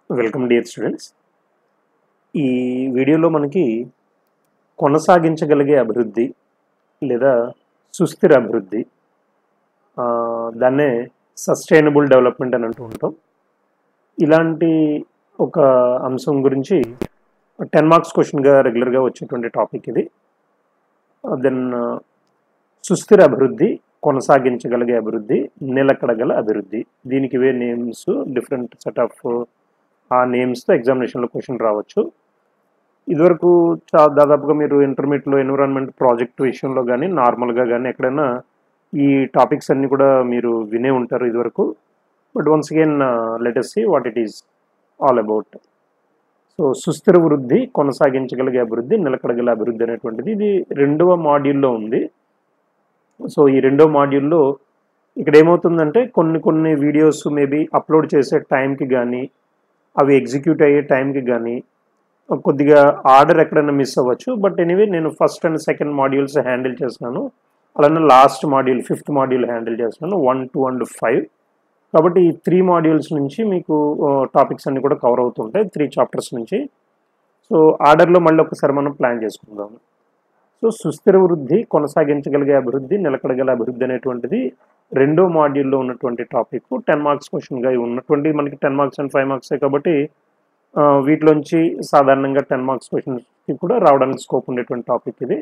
Welcome dear students ఈ వీడియోలో మనకి కొనసాగించగలిగే అభివృద్ధి లేదా సుస్థిర అభివృద్ధి ఆ, దాన్నే సస్టైనబుల్ డెవలప్మెంట్ అని అంటూ ఉంటాం ఇలాంటి ఒక అంశం గురించి టెన్ మార్క్స్ క్వశ్చన్గా రెగ్యులర్గా వచ్చేటువంటి టాపిక్ ఇది దెన్ సుస్థిర అభివృద్ధి కొనసాగించగలిగే అభివృద్ధి నిలకడగల అభివృద్ధి దీనికి ఇవే నేమ్స్ డిఫరెంట్ సెట్ ఆఫ్ ఆ నేమ్స్తో ఎగ్జామినేషన్లో క్వశ్చన్ రావచ్చు ఇదివరకు చా దాదాపుగా మీరు ఇంటర్మీడియట్లో ఎన్విరాన్మెంట్ ప్రాజెక్ట్ విషయంలో కానీ నార్మల్గా కానీ ఎక్కడైనా ఈ టాపిక్స్ అన్నీ కూడా మీరు వినే ఉంటారు ఇదివరకు but once again let's see what it is all about so సుస్థిర వృద్ధి కొనసాగించగలిగే అభివృద్ధి నిలకడగల అభివృద్ధి అనేటువంటిది ఇది రెండవ మాడ్యూల్లో ఉంది సో ఈ రెండో మాడ్యూల్లో ఇక్కడ ఏమవుతుందంటే కొన్ని కొన్ని వీడియోస్ మేబీ అప్లోడ్ చేసే టైంకి కానీ అవి ఎగ్జిక్యూట్ అయ్యే టైంకి కానీ కొద్దిగా ఆర్డర్ ఎక్కడైనా మిస్ అవ్వచ్చు బట్ ఎనీవే నేను first and second modules handle చేస్తున్నాను అలానే last module fifth module handle చేస్తున్నాను వన్ టూ అండ్ ఫైవ్ కాబట్టి ఈ త్రీ మాడ్యూల్స్ నుంచి మీకు టాపిక్స్ అన్ని కూడా కవర్ అవుతుంటాయి త్రీ చాప్టర్స్ నుంచి సో ఆర్డర్లో మళ్ళీ ఒకసారి మనం ప్లాన్ చేసుకుందాం సో సుస్థిర వృద్ధి కొనసాగించగలిగే అభివృద్ధి నిలకడగల అభివృద్ధి అనేటువంటిది రెండో మాడ్యూల్లో ఉన్నటువంటి టాపిక్ టెన్ మార్క్స్ క్వశ్చన్గా ఉన్నటువంటి మనకి టెన్ మార్క్స్ అండ్ ఫైవ్ మార్క్సే కాబట్టి ఆ, వీటిలోంచి సాధారణంగా టెన్ మార్క్స్ క్వశ్చన్స్కి కూడా రావడానికి స్కోప్ ఉండేటువంటి టాపిక్ ఇది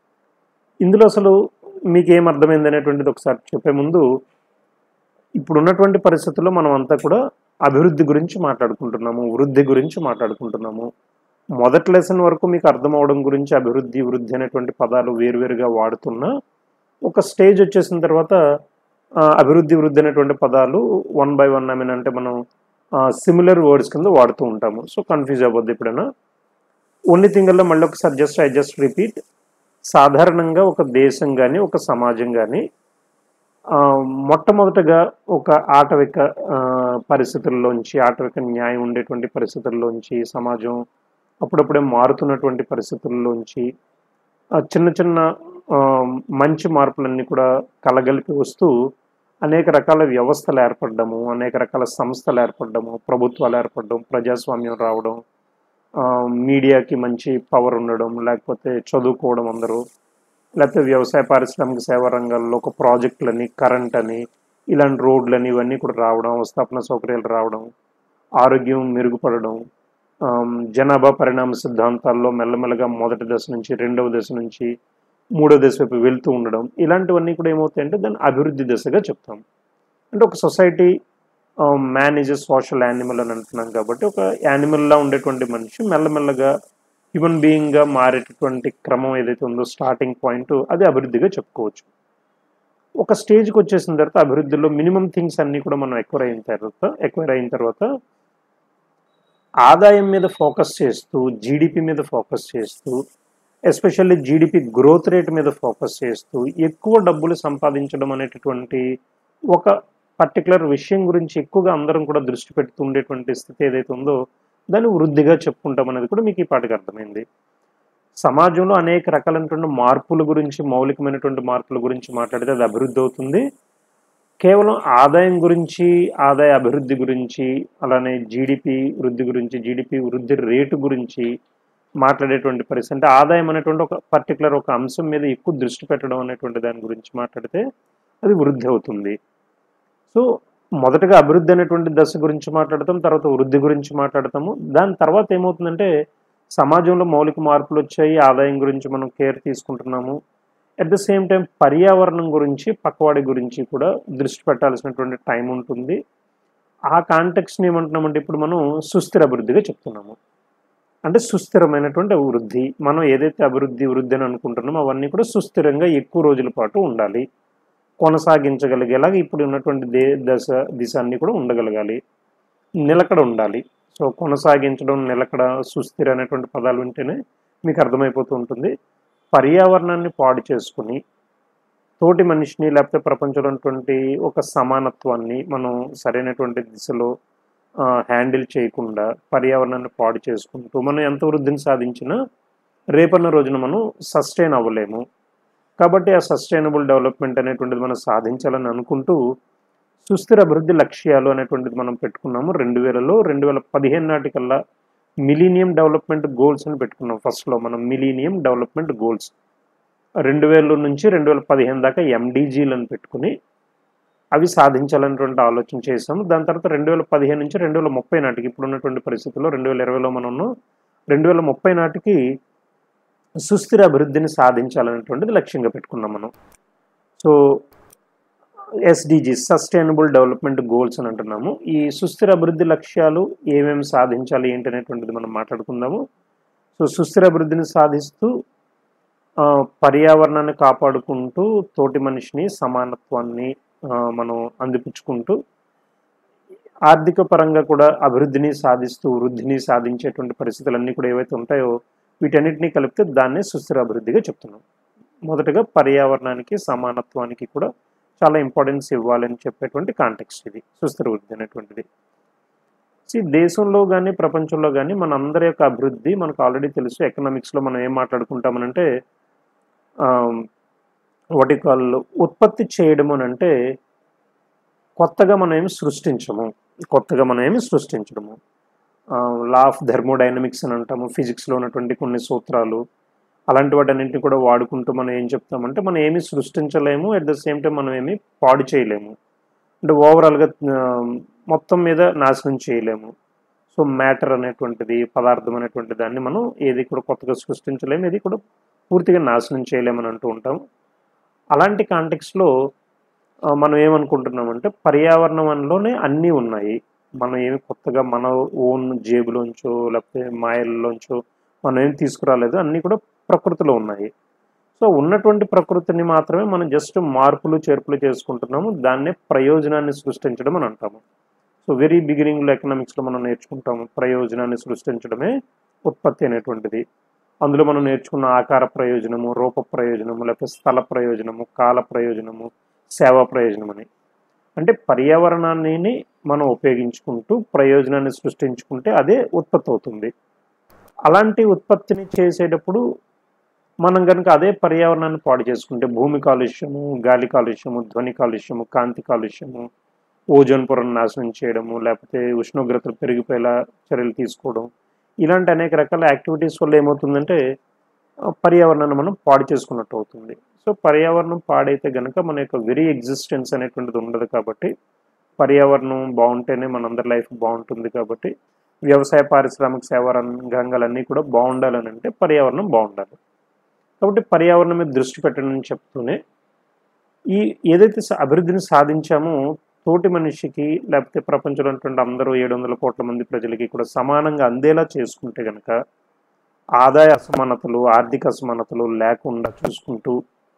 ఇందులో అసలు మీకు ఏం అర్థమైంది అనేటువంటిది ఒకసారి చెప్పే ముందు ఇప్పుడు ఉన్నటువంటి పరిస్థితుల్లో మనం అంతా కూడా అభివృద్ధి గురించి మాట్లాడుకుంటున్నాము వృద్ధి గురించి మాట్లాడుకుంటున్నాము మొదటి లెసన్ వరకు మీకు అర్థం అవడం గురించి అభివృద్ధి వృద్ధి అనేటువంటి పదాలు వేరువేరుగా వాడుతున్నా ఒక స్టేజ్ వచ్చేసిన తర్వాత ఆ, అభివృద్ధి వృద్ధి అనేటువంటి పదాలు one by one I mean అంటే మనం సిమిలర్ వర్డ్స్ కింద వాడుతూ ఉంటాము సో కన్ఫ్యూజ్ అవ్వద్దు ఎప్పుడైనా ఓన్లీ థింగల్లో మళ్ళీ ఒకసారి జస్ట్ ఐ జస్ట్ రిపీట్ సాధారణంగా ఒక దేశం కానీ ఒక సమాజం కానీ ఆ, మొట్టమొదటగా ఒక ఆటవిక ఆ, పరిస్థితుల్లోంచి ఆటవిక న్యాయం ఉండేటువంటి పరిస్థితుల్లోంచి సమాజం అప్పుడప్పుడే మారుతున్నటువంటి పరిస్థితుల్లోంచి ఆ, చిన్న చిన్న ఆ, మంచి మార్పులన్నీ కూడా కలగలిపి వస్తూ అనేక రకాల వ్యవస్థలు ఏర్పడము అనేక రకాల సంస్థలు ఏర్పడము ప్రభుత్వాలు ఏర్పడడం ప్రజాస్వామ్యం రావడం ఆ, మీడియాకి మంచి పవర్ ఉండడం లేకపోతే చదువుకోవడం అందరూ లేకపోతే వ్యవసాయ పారిశ్రామిక సేవా రంగాల్లో ఒక ప్రాజెక్టులని కరెంట్ అని ఇలాంటి రోడ్లని ఇవన్నీ కూడా రావడం అవస్థాపన సౌకర్యాలు రావడం ఆరోగ్యం మెరుగుపడడం ఆమ్, జనాభా పరిణామ సిద్ధాంతాల్లో మెల్లమెల్లగా మొదటి దశ నుంచి రెండవ దశ నుంచి మూడో దశ వైపు వెళ్తూ ఉండడం ఇలాంటివన్నీ కూడా ఏమవుతాయంటే దాన్ని అభివృద్ధి దశగా చెప్తాం అంటే ఒక society man is a social animal అని అంటున్నాం కాబట్టి ఒక యానిమల్లా ఉండేటువంటి మనిషి మెల్లమెల్లగా హ్యూమన్ బీయింగ్గా మారేటటువంటి క్రమం ఏదైతే ఉందో స్టార్టింగ్ పాయింట్ అది అభివృద్ధిగా చెప్పుకోవచ్చు ఒక స్టేజ్కి వచ్చేసిన తర్వాత అభివృద్ధిలో మినిమం థింగ్స్ అన్నీ కూడా మనం ఎక్వైర్ అయిన తర్వాత ఎక్వైర్ అయిన తర్వాత ఆదాయం మీద ఫోకస్ చేస్తూ జీడిపి మీద ఫోకస్ చేస్తూ ఎస్పెషల్లీ జీడిపి గ్రోత్ రేట్ మీద ఫోకస్ చేస్తూ ఎక్కువ డబ్బులు సంపాదించడం అనేటటువంటి ఒక పర్టికులర్ విషయం గురించి ఎక్కువగా అందరం కూడా దృష్టి పెడుతూ ఉండేటువంటి స్థితి ఏదైతే ఉందో దాన్ని వృద్ధిగా చెప్పుకుంటాం అనేది కూడా మీకు ఈ పాటికి అర్థమైంది సమాజంలో అనేక రకాలైనటువంటి మార్పుల గురించి మౌలికమైనటువంటి మార్పుల గురించి మాట్లాడితే అది అభివృద్ధి అవుతుంది కేవలం ఆదాయం గురించి ఆదాయ అభివృద్ధి గురించి అలానే జీడిపి వృద్ధి గురించి జీడిపి వృద్ధి రేటు గురించి మాట్లాడేటువంటి పరిస్థితి అంటే ఆదాయం అనేటువంటి ఒక పర్టికులర్ ఒక అంశం మీద ఎక్కువ దృష్టి పెట్టడం అనేటువంటి దాని గురించి మాట్లాడితే అది వృద్ధి అవుతుంది సో మొదటగా అభివృద్ధి అనేటువంటి దశ గురించి మాట్లాడతాం తర్వాత వృద్ధి గురించి మాట్లాడతాము దాని తర్వాత ఏమవుతుందంటే సమాజంలో మౌలిక మార్పులు వచ్చాయి ఆదాయం గురించి మనం కేర్ తీసుకుంటున్నాము అట్ ద సేమ్ టైం పర్యావరణం గురించి పక్కవాడి గురించి కూడా దృష్టి పెట్టాల్సినటువంటి టైం ఉంటుంది ఆ కాంటెక్స్ని ఏమంటున్నామంటే ఇప్పుడు మనం సుస్థిర అభివృద్ధిగా చెప్తున్నాము అంటే సుస్థిరమైనటువంటి అభివృద్ధి మనం ఏదైతే అభివృద్ధి వృద్ధి అని అనుకుంటున్నామో అవన్నీ కూడా సుస్థిరంగా ఎక్కువ రోజుల పాటు ఉండాలి కొనసాగించగలిగేలాగా ఇప్పుడు ఉన్నటువంటి దే దశ దిశ అన్ని కూడా ఉండగలగాలి నిలకడ ఉండాలి సో కొనసాగించడం నిలకడ సుస్థిర అనేటువంటి పదాలు వింటేనే మీకు అర్థమైపోతూ ఉంటుంది పర్యావరణాన్ని పాడు చేసుకుని తోటి మనిషిని లేకపోతే ప్రపంచంలో ఉన్నటువంటి ఒక సమానత్వాన్ని మనం సరైనటువంటి దిశలో హ్యాండిల్ చేయకుండా పర్యావరణాన్ని పాడు చేసుకుంటూ మనం ఎంత వృద్ధిని సాధించినా రేపన్న రోజున మనం సస్టైన్ అవ్వలేము కాబట్టి ఆ సస్టైనబుల్ డెవలప్మెంట్ అనేటువంటిది మనం సాధించాలని అనుకుంటూ సుస్థిర అభివృద్ధి లక్ష్యాలు అనేటువంటిది మనం పెట్టుకున్నాము రెండు వేలలో రెండు వేల పదిహేను నాటికల్లా మిలీనియం డెవలప్మెంట్ గోల్స్ అని పెట్టుకున్నాం ఫస్ట్లో మనం మిలీనియం డెవలప్మెంట్ గోల్స్ రెండు వేల నుంచి రెండు వేల పదిహేను దాకా ఎండీజీలను పెట్టుకుని అవి సాధించాలనేటువంటి ఆలోచన చేసాము దాని తర్వాత రెండు వేల పదిహేను నుంచి రెండు వేల ముప్పై నాటికి ఇప్పుడు ఉన్నటువంటి పరిస్థితుల్లో రెండు వేల ఇరవైలో మనం ఉన్నాం. రెండు వేల ముప్పై నాటికి సుస్థిర అభివృద్ధిని సాధించాలనేటువంటిది లక్ష్యంగా పెట్టుకున్నాం మనం so SDG sustainable development goals అని అంటున్నాము ఈ సుస్థిర అభివృద్ధి లక్ష్యాలు ఏమేమి సాధించాలి ఏంటి అనేటువంటిది మనం మాట్లాడుకుందాము సో సుస్థిర అభివృద్ధిని సాధిస్తూ ఆ, పర్యావరణాన్ని కాపాడుకుంటూ తోటి మనిషిని సమానత్వాన్ని ఆ, మనం అందిపుచ్చుకుంటూ ఆర్థిక పరంగా కూడా అభివృద్ధిని సాధిస్తూ వృద్ధిని సాధించేటువంటి పరిస్థితులన్నీ కూడా ఏవైతే ఉంటాయో వీటన్నిటినీ కలిపితే దాన్నే సుస్థిర అభివృద్ధిగా చెప్తున్నాం మొదటగా పర్యావరణానికి సమానత్వానికి కూడా చాలా ఇంపార్టెన్స్ ఇవ్వాలని చెప్పేటువంటి కాంటెక్స్ట్ ఇది సుస్థిర వృద్ధి అనేటువంటిది See, దేశంలో కానీ ప్రపంచంలో కానీ మన అందరి యొక్క అభివృద్ధి మనకు ఆల్రెడీ తెలుసు ఎకనామిక్స్లో మనం ఏం మాట్లాడుకుంటామనంటే వాటి కాళ్ళు ఉత్పత్తి చేయడం అని అంటే కొత్తగా మనం ఏమి సృష్టించము కొత్తగా మనం ఏమి సృష్టించడము లా ఆఫ్ థెర్మోడైనమిక్స్ అని అంటాము ఫిజిక్స్లో ఉన్నటువంటి కొన్ని సూత్రాలు అలాంటి వాటన్నింటిని కూడా వాడుకుంటూ మనం ఏం చెప్తామంటే మనం ఏమి సృష్టించలేము అట్ ద సేమ్ టైం మనం ఏమి పాడు చేయలేము అంటే ఓవరాల్గా మొత్తం మీద నాశనం చేయలేము సో మ్యాటర్ అనేటువంటిది పదార్థం అనేటువంటి దాన్ని మనం ఏది కూడా కొత్తగా సృష్టించలేము ఏది కూడా పూర్తిగా నాశనం చేయలేమని అంటూ ఉంటాము అలాంటి కాంటెక్స్లో మనం ఏమనుకుంటున్నామంటే పర్యావరణంలోనే అన్నీ ఉన్నాయి మనం ఏమి కొత్తగా మన ఓన్ జేబులోంచో లేకపోతే మాయల్లోంచో మనం ఏం తీసుకురాలేదు అన్నీ కూడా ప్రకృతిలో ఉన్నాయి సో ఉన్నటువంటి ప్రకృతిని మాత్రమే మనం జస్ట్ మార్పులు చేర్పులు చేసుకుంటున్నాము దాన్నే ప్రయోజనాన్ని సృష్టించడం అని అంటాము సో వెరీ బిగినింగ్లో ఎకనామిక్స్లో మనం నేర్చుకుంటాము ప్రయోజనాన్ని సృష్టించడమే ఉత్పత్తి అనేటువంటిది అందులో మనం నేర్చుకున్న ఆకార ప్రయోజనము రూప ప్రయోజనము లేకపోతే స్థల ప్రయోజనము కాల ప్రయోజనము సేవా ప్రయోజనం అని అంటే పర్యావరణాన్ని మనం ఉపయోగించుకుంటూ ప్రయోజనాన్ని సృష్టించుకుంటే అదే ఉత్పత్తి అవుతుంది అలాంటి ఉత్పత్తిని చేసేటప్పుడు మనం కనుక అదే పర్యావరణాన్ని పాడు చేసుకుంటే భూమి కాలుష్యము గాలి కాలుష్యము ధ్వని కాలుష్యము కాంతి కాలుష్యము ఓజోన్ పొరను నాశనం చేయడము లేకపోతే ఉష్ణోగ్రతలు పెరిగిపోయేలా చర్యలు తీసుకోవడం ఇలాంటి అనేక రకాల యాక్టివిటీస్ వల్ల ఏమవుతుందంటే ఆ, పర్యావరణాన్ని మనం పాడు చేసుకున్నట్టు అవుతుంది సో పర్యావరణం పాడైతే కనుక మన యొక్క వెరీ ఎగ్జిస్టెన్స్ అనేటువంటిది ఉండదు కాబట్టి పర్యావరణం బాగుంటేనే మనందరి లైఫ్ బాగుంటుంది కాబట్టి వ్యవసాయ పారిశ్రామిక సేవా రంగాలన్నీ కూడా బాగుండాలని అంటే పర్యావరణం బాగుండాలి కాబట్టి పర్యావరణం మీద దృష్టి పెట్టడం అని చెప్తూనే ఈ ఏదైతే స- అభివృద్ధిని సాధించామో తోటి మనిషికి లేకపోతే ప్రపంచంలో ఉన్నటువంటి అందరూ ఏడు వందల కోట్ల మంది ప్రజలకి కూడా సమానంగా అందేలా చేసుకుంటే కనుక ఆదాయ అసమానతలు ఆర్థిక అసమానతలు లేకుండా చూసుకుంటూ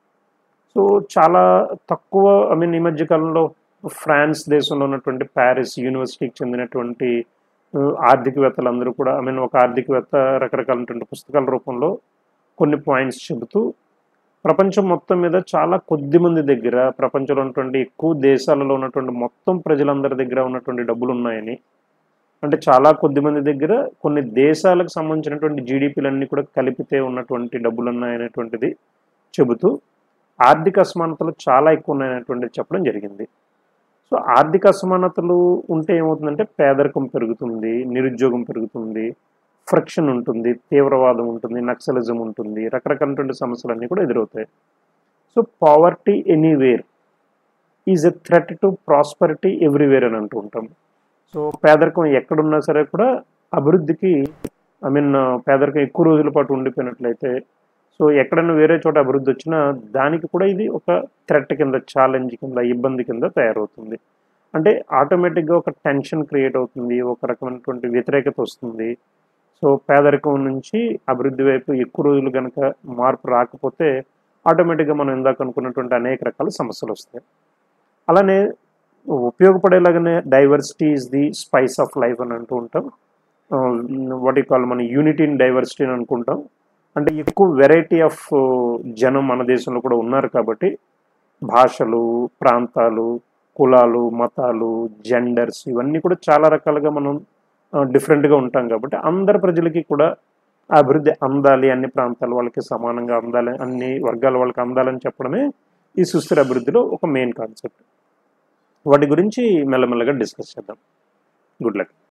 సో చాలా తక్కువ ఐ మీన్ ఈ మధ్య కాలంలో ఫ్రాన్స్ దేశంలో ఉన్నటువంటి ప్యారిస్ యూనివర్సిటీకి చెందినటువంటి ఆ, ఆర్థికవేత్తలు అందరూ కూడా ఐ మీన్ ఒక ఆర్థికవేత్త రకరకాలైనటువంటి పుస్తకాల రూపంలో కొన్ని పాయింట్స్ చెబుతూ ప్రపంచం మొత్తం మీద చాలా కొద్ది మంది దగ్గర ప్రపంచంలో ఉన్నటువంటి ఎక్కువ దేశాలలో ఉన్నటువంటి మొత్తం ప్రజలందరి దగ్గర ఉన్నటువంటి డబ్బులు ఉన్నాయని అంటే చాలా కొద్ది మంది దగ్గర కొన్ని దేశాలకు సంబంధించినటువంటి జీడిపిలన్నీ కూడా కలిపితే ఉన్నటువంటి డబ్బులు ఉన్నాయనేటువంటిది చెబుతూ ఆర్థిక అసమానతలు చాలా ఎక్కువ ఉన్నాయనేటువంటిది చెప్పడం జరిగింది సో ఆర్థిక అసమానతలు ఉంటే ఏమవుతుందంటే పేదరికం పెరుగుతుంది నిరుద్యోగం పెరుగుతుంది ఫ్రిక్షన్ ఉంటుంది తీవ్రవాదం ఉంటుంది నక్సలిజం ఉంటుంది రకరకాలైనటువంటి సమస్యలన్నీ కూడా ఎదురవుతాయి so poverty anywhere is a threat to prosperity everywhere అని అంటూ ఉంటాం సో పేదరికం ఎక్కడున్నా సరే కూడా అభివృద్ధికి ఐ మీన్ పేదరికం ఎక్కువ రోజుల పాటు ఉండిపోయినట్లయితే సో ఎక్కడైనా వేరే చోట అభివృద్ధి వచ్చినా దానికి కూడా ఇది ఒక థ్రెట్ కింద ఛాలెంజ్ కింద ఇబ్బంది కింద తయారవుతుంది అంటే ఆటోమేటిక్గా ఒక టెన్షన్ క్రియేట్ అవుతుంది ఒక రకమైనటువంటి వ్యతిరేకత వస్తుంది సో పేదరికం నుంచి అభివృద్ధి వైపు ఎక్కువ రోజులు కనుక మార్పు రాకపోతే ఆటోమేటిక్గా మనం ఇందాక అనుకున్నటువంటి అనేక రకాల సమస్యలు వస్తాయి అలానే ఉపయోగపడేలాగానే diversity is the spice of life అని అంటూ ఉంటాం వాటి కాల్ మన యూనిటీ ఇన్ డైవర్సిటీ అని అనుకుంటాం అంటే ఎక్కువ వెరైటీ ఆఫ్ జనం మన దేశంలో కూడా ఉన్నారు కాబట్టి భాషలు ప్రాంతాలు కులాలు మతాలు జెండర్స్ ఇవన్నీ కూడా చాలా రకాలుగా మనం డిఫరెంట్గా ఉంటాం కాబట్టి అందరి ప్రజలకి కూడా ఆ అభివృద్ధి అందాలి అన్ని ప్రాంతాల వాళ్ళకి సమానంగా అందాలి అన్ని వర్గాల వాళ్ళకి అందాలని చెప్పడమే ఈ సుస్థిర అభివృద్ధిలో ఒక మెయిన్ కాన్సెప్ట్ వాటి గురించి మెల్లమెల్లగా డిస్కస్ చేద్దాం గుడ్ లక్